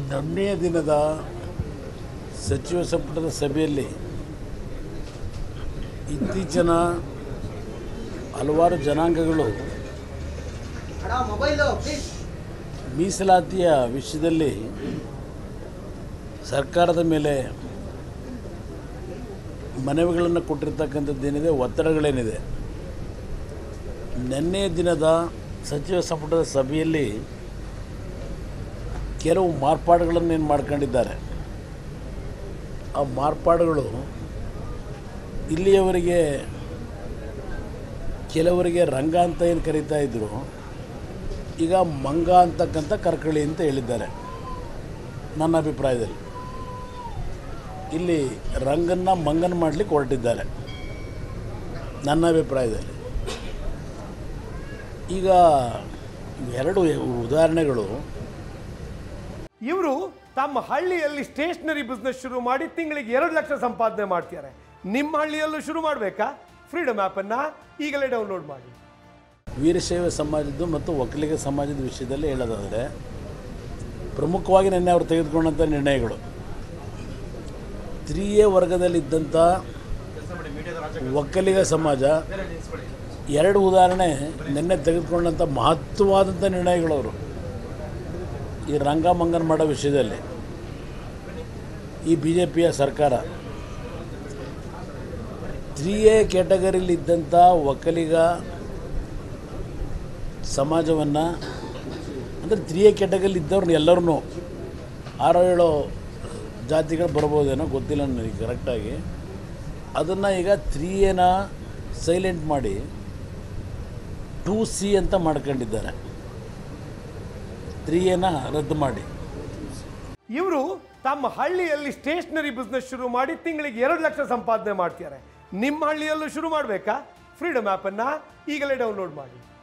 ನಿನ್ನೆಯ ದಿನದ ಸಚಿವ ಸಂಪುಟದ ಸಭೆಯಲ್ಲಿ ಇತ್ತೀಚಿನ ಹಲವಾರು ಜನಾಂಗಗಳು ಮೀಸಲಾತಿಯ ವಿಷಯದಲ್ಲಿ ಸರ್ಕಾರದ ಮೇಲೆ ಮನವಿಗಳನ್ನು ಕೊಟ್ಟಿರ್ತಕ್ಕಂಥದ್ದೇನಿದೆ ಒತ್ತಡಗಳೇನಿದೆ ನಿನ್ನೆಯ ದಿನದ ಸಚಿವ ಸಂಪುಟದ ಸಭೆಯಲ್ಲಿ ಕೆಲವು ಮಾರ್ಪಾಡುಗಳನ್ನು ಏನು ಮಾಡ್ಕೊಂಡಿದ್ದಾರೆ ಆ ಮಾರ್ಪಾಡುಗಳು ಇಲ್ಲಿಯವರೆಗೆ ಕೆಲವರಿಗೆ ರಂಗ ಅಂತ ಏನು ಕರೀತಾ ಇದ್ದರು ಈಗ ಮಂಗ ಅಂತಕ್ಕಂಥ ಕರ್ಕಳಿ ಅಂತ ಹೇಳಿದ್ದಾರೆ ನನ್ನ ಅಭಿಪ್ರಾಯದಲ್ಲಿ ಇಲ್ಲಿ ರಂಗನ್ನ ಮಂಗನ ಮಾಡಲಿಕ್ಕೆ ಹೊರಟಿದ್ದಾರೆ ನನ್ನ ಅಭಿಪ್ರಾಯದಲ್ಲಿ ಈಗ ಎರಡು ಉದಾಹರಣೆಗಳು ಇವರು ತಮ್ಮ ಹಳ್ಳಿಯಲ್ಲಿ ಸ್ಟೇಷನರಿ ಬಿಸ್ನೆಸ್ ಶುರು ಮಾಡಿ ತಿಂಗಳಿಗೆ ಎರಡು ಲಕ್ಷ ಸಂಪಾದನೆ ಮಾಡ್ತಾರೆ ನಿಮ್ಮ ಹಳ್ಳಿಯಲ್ಲೂ ಶುರು ಮಾಡಬೇಕಾ ಫ್ರೀಡಮ್ ಆ್ಯಪನ್ನು ಈಗಲೇ ಡೌನ್ಲೋಡ್ ಮಾಡಿ ವೀರಶೈವ ಸಮಾಜದ್ದು ಮತ್ತು ಒಕ್ಕಲಿಗ ಸಮಾಜದ ವಿಷಯದಲ್ಲಿ ಹೇಳೋದಾದರೆ ಪ್ರಮುಖವಾಗಿ ನಿನ್ನೆ ಅವರು ತೆಗೆದುಕೊಂಡಂಥ ನಿರ್ಣಯಗಳು ತ್ರೀ ಎ ವರ್ಗದಲ್ಲಿದ್ದಂಥ ಒಕ್ಕಲಿಗ ಸಮಾಜ ಎರಡು ಉದಾಹರಣೆ ನಿನ್ನೆ ತೆಗೆದುಕೊಂಡಂಥ ಮಹತ್ವವಾದಂಥ ನಿರ್ಣಯಗಳು ಅವರು ಈ ರಂಗ ಮಂಗನ ಮಾಡೋ ವಿಷಯದಲ್ಲಿ ಈ ಬಿ ಜೆ ಪಿಯ ಸರ್ಕಾರ ತ್ರೀ ಎ ಕ್ಯಾಟಗರಿಲಿದ್ದಂಥ ಒಕ್ಕಲಿಗ ಸಮಾಜವನ್ನು ಅಂದರೆ ತ್ರೀ ಎ ಕ್ಯಾಟಗರಿಲಿ ಇದ್ದವ್ರನ್ನ ಎಲ್ಲರನ್ನೂ ಆರೋ ಏಳೋ ಜಾತಿಗಳು ಬರ್ಬೋದೇನೋ ಗೊತ್ತಿಲ್ಲ ನನಗೆ ಕರೆಕ್ಟಾಗಿ ಅದನ್ನು ಈಗ ತ್ರೀ ಎನ ಸೈಲೆಂಟ್ ಮಾಡಿ ಟೂ ಸಿ ಅಂತ ಮಾಡ್ಕೊಂಡಿದ್ದಾರೆ ತ್ರೀ ಎನ ರದ್ದು ಮಾಡಿ ಇವರು ತಮ್ಮ ಹಳ್ಳಿಯಲ್ಲಿ ಸ್ಟೇಷನರಿ ಬಿಸ್ನೆಸ್ ಶುರು ಮಾಡಿ ತಿಂಗಳಿಗೆ ಎರಡು ಲಕ್ಷ ಸಂಪಾದನೆ ಮಾಡ್ತಾರೆ ನಿಮ್ಮ ಹಳ್ಳಿಯಲ್ಲೂ ಶುರು ಮಾಡಬೇಕಾ ಫ್ರೀಡಮ್ ಆ್ಯಪನ್ನು ಈಗಲೇ ಡೌನ್ಲೋಡ್ ಮಾಡಿ